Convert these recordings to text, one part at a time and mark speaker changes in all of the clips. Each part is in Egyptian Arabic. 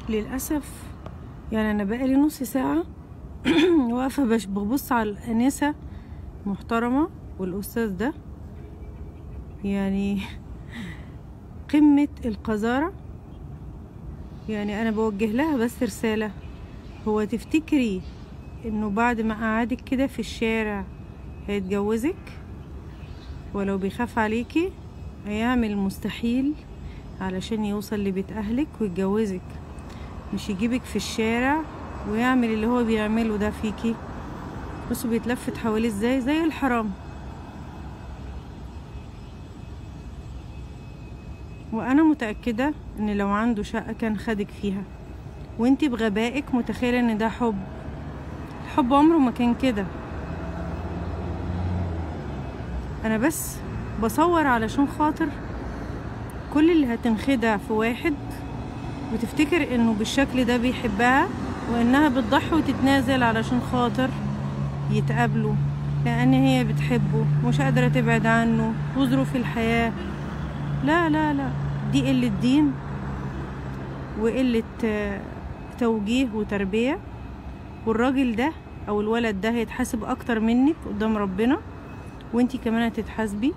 Speaker 1: للأسف يعني أنا بقالي نص ساعة واقفة بش- ببص على الأنسة محترمة والأستاذ ده يعني قمة القذارة يعني أنا بوجه لها بس رسالة هو تفتكري إنه بعد ما قعدك كده في الشارع هيتجوزك ولو بيخاف عليكي هيعمل المستحيل علشان يوصل لبيت أهلك ويتجوزك مش يجيبك في الشارع ويعمل اللي هو بيعمله ده فيكي بصوا بيتلفت حواليه ازاي زي الحرام وانا متأكدة ان لو عنده شقة كان خدك فيها وانتي بغبائك متخيلة ان ده حب الحب عمره ما كان كده انا بس بصور علشان خاطر كل اللي هتنخدع في واحد وتفتكر انه بالشكل ده بيحبها وانها بتضحي وتتنازل علشان خاطر يتقابلوا لان هي بتحبه مش قادرة تبعد عنه وظروف الحياة لا لا لا دي قلة دين وقلة آه، توجيه وتربية والراجل ده او الولد ده هيتحاسب اكتر منك قدام ربنا وانتي كمان هتتحاسبي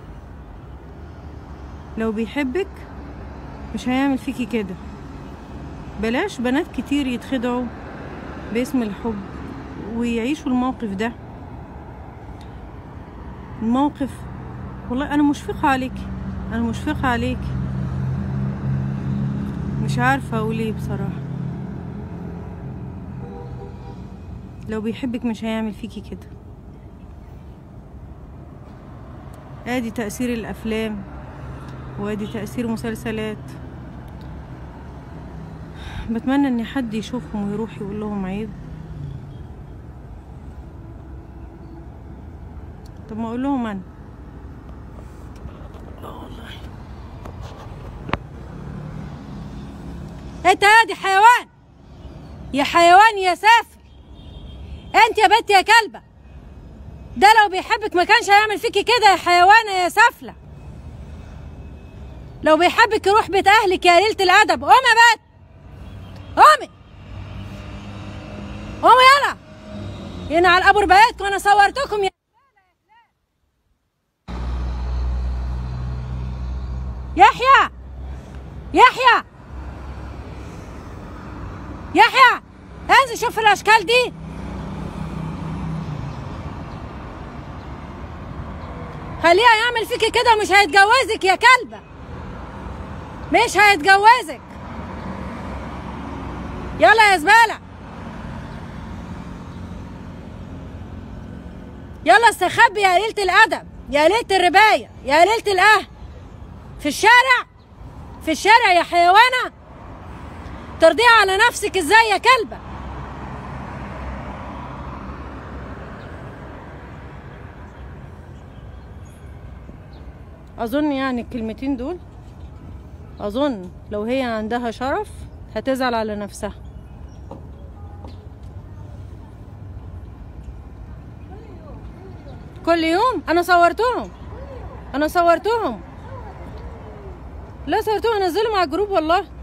Speaker 1: لو بيحبك مش هيعمل فيكي كده بلاش بنات كتير يتخدعوا باسم الحب ويعيشوا الموقف ده الموقف والله انا مشفقة عليكي انا مشفقة عليكي مش عارفة اقول ايه بصراحة لو بيحبك مش هيعمل فيكي كده ادي تأثير الافلام وادي تأثير مسلسلات بتمنى ان حد يشوفهم ويروح يقول لهم عيب طب ما اقول لهم انا آه والله
Speaker 2: انت يا دي حيوان يا حيوان يا سافل انت يا بنت يا كلبة ده لو بيحبك ما كانش هيعمل فيكي كده يا حيوانة يا سافلة لو بيحبك يروح بيت اهلك يا قليلة الادب قومي يا بنت قومي قومي يلا هنا على الابو ربايتكم انا صورتكم يا يحيى يحيى يحيى انزل شوف الاشكال دي خليها يعمل فيكي كده مش هيتجوزك يا كلبة مش هيتجوزك يلا يا زبالة يلا استخبي يا قليلة الأدب يا قليلة الرباية يا قليلة الأهل في الشارع في الشارع يا حيوانة ترضيها على نفسك ازاي يا كلبة
Speaker 1: اظن يعني الكلمتين دول اظن لو هي عندها شرف هتزعل على نفسها كل يوم انا صورتهم انا صورتهم لا صورتهم انزلهم على الجروب والله